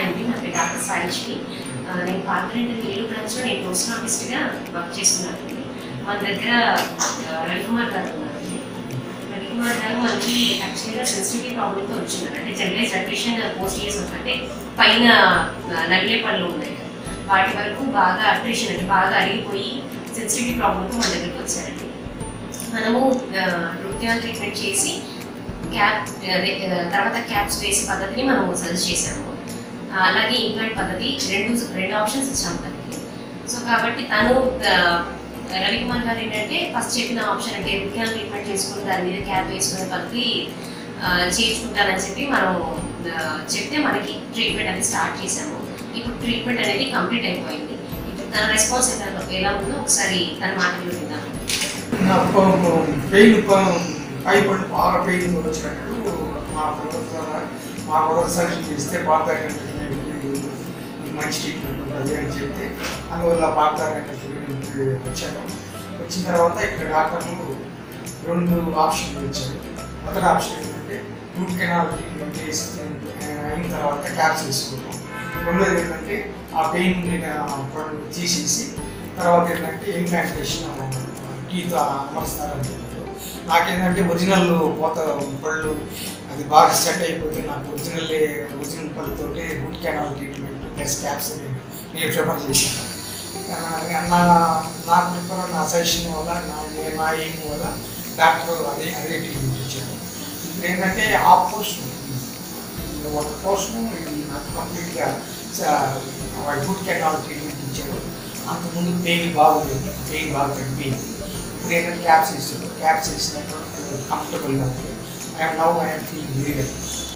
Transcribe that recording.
అండి నా పేరు డాక్టర్ సాయిశ్రీ ఆ, నేను పార్లమెంటరీ ఏడు బ్రాంచ్లో నేను పోస్ట్ ఆఫీస్గా వర్క్ చేస్తున్నానండి మన దగ్గర ఆ, రవికుమార్ గారు ఉన్నారండి రవికుమార్ గారు మనకి యాక్చువల్గా సెన్సిటివిటీ ప్రాబ్లంతో వచ్చినారు అంటే జనరలైజ్ అడ్మిషన్ పోస్ట్ చేసి అంటే పైన ఆ, నగిలే పళ్ళు ఉన్నాయి కదా, వాటి వరకు బాగా అట్రిషన్ అంటే బాగా అరిగిపోయి సెన్సిటివిటీ ప్రాబ్లంతో మన దగ్గరికి వచ్చారండి మనము నృత్యాలు ట్రీట్మెంట్ చేసి క్యాప్ అదే ఆ, తర్వాత క్యాప్స్ వేసే పద్ధతిని మనం సజెస్ట్ చేసాము ఆ, అలాగే ఇంప్లాంట్ పద్ధతి రెండు రెండు ఆప్షన్స్ ఇచ్చాము తనకి సో కాబట్టి తను ఆ, రవికుమార్ గారు ఏంటంటే ఫస్ట్ చెప్పిన ఆప్షన్ అంటే నృత్యాలు ట్రీట్మెంట్ చేసుకుని దాని మీద క్యాప్ వేసుకునే పద్ధతి ఆ, చేయించుకుంటానని చెప్పి మనం ఆ, చెప్తే మనకి ట్రీట్మెంట్ అనేది స్టార్ట్ చేసాము ఇప్పుడు ట్రీట్మెంట్ అనేది కంప్లీట్ అయిపోయింది ఇప్పుడు తన రెస్పాన్స్ ఎలా ఎలా ఉందో ఒకసారి తన మాటలు విందాం నాకు పెయిన్ పై పడి బాగా పెయిన్ వచ్చినట్టు మా ప్రభుత్వం మా బ్రదర్ సజెషన్ చేస్తే పాతారంటే మంచి ట్రీట్మెంట్ ఉంటుంది అని చెప్తే అందువల్ల పాతారంటే వచ్చాను వచ్చిన తర్వాత ఇక్కడ డాక్టర్లు రెండు ఆప్షన్లు ఇచ్చారు మొదటి ఆప్షన్ ఏంటంటే రూట్ కెనాల్ ట్రీట్మెంట్ చేసి అయిన తర్వాత క్యాప్స్ వేసుకుంటాం రెండోది ఏంటంటే ఆ పెయిన్ పళ్ళు తీసేసి తర్వాత ఏంటంటే ఇంప్లాంటేషన్ టీతో అమరుస్తారని చెప్పారు నాకేంటంటే ఒరిజినల్ పోత పళ్ళు అది బాగా సెట్ అయిపోతే నాకు ఒరిజినల్ ఒరిజినల్ పళ్ళతోటి root canal treatment plus caps అని నేను ప్రిఫర్ చేశాను ఆ, నా నా ప్రిఫర్ నా సజెషన్ వల్ల నా నే- నా ఎయిమ్ వల్ల డాక్టర్ అదే అదే ట్రీట్మెంట్ ఇచ్చారు ఇప్పుడు ఏంటంటే ఆ పోర్షన్ ఒక పోర్షన్ ఇది నాకు కంప్లీట్గా రూట్ కెనాల్ ట్రీట్మెంట్ ఇచ్చారు అంతకుముందు పెయిన్ బాగుంది పెయిన్ బాగా తగ్గిపోయింది ఇప్పుడు ఏంటంటే క్యాప్స్ ఇస్తారు క్యాప్స్ ఇచ్చినప్పుడు కంఫర్టబుల్గా ఉంది I'm now I'm feel very well